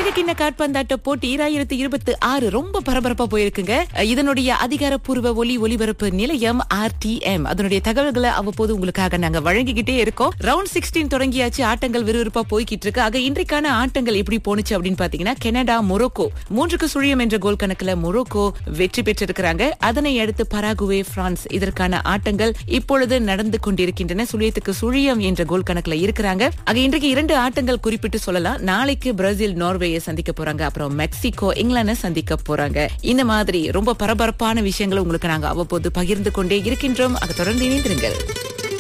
உலக கிண்ண காற்பந்தாட்ட போட்டி ஈராயிரத்தி இருபத்தி ஆறு ரொம்ப பரபரப்பா போயிருக்குங்க அஹ், இதனுடைய அதிகாரப்பூர்வ ஒலி ஒலிபரப்பு நிலையம் ஆர்டிஎம் அதனுடைய தகவல்களை அவ்வப்போது உங்களுக்காக நாங்க வழங்கிக்கிட்டே இருக்கோம் ரவுண்ட் சிக்ஸ்டீன் தொடங்கியாச்சு ஆட்டங்கள் விறுவிறுப்பா போய்கிட்டு இருக்கு ஆக இன்றைக்கான ஆட்டங்கள் எப்படி போனுச்சு அப்படின்னு பாத்தீங்கன்னா கனடா மொரோக்கோ மூன்றுக்கு சுழியம் என்ற கோல் கணக்குல மொரோக்கோ வெற்றி பெற்றிருக்கிறாங்க அதனை அடுத்து பராகுவே பிரான்ஸ் இதற்கான ஆட்டங்கள் இப்பொழுது நடந்து கொண்டிருக்கின்றன சுழியத்துக்கு சுழியம் என்ற கோல் கணக்குல இருக்கிறாங்க ஆக இன்றைக்கு இரண்டு ஆட்டங்கள் குறிப்பிட்டு சொல்லலாம் நாளைக்கு பிரேசில் நார்வேயை சந்திக்க போறாங்க அப்புறம் மெக்சிகோ இங்கிலாந்து சந்திக்க போறாங்க இந்த மாதிரி ரொம்ப பரபரப்பான விஷயங்களை உங்களுக்கு நாங்க அவ்வப்போது பகிர்ந்து கொண்டே இருக்கின்றோம் அதை தொடர்ந்து இணைந்திருங்கள்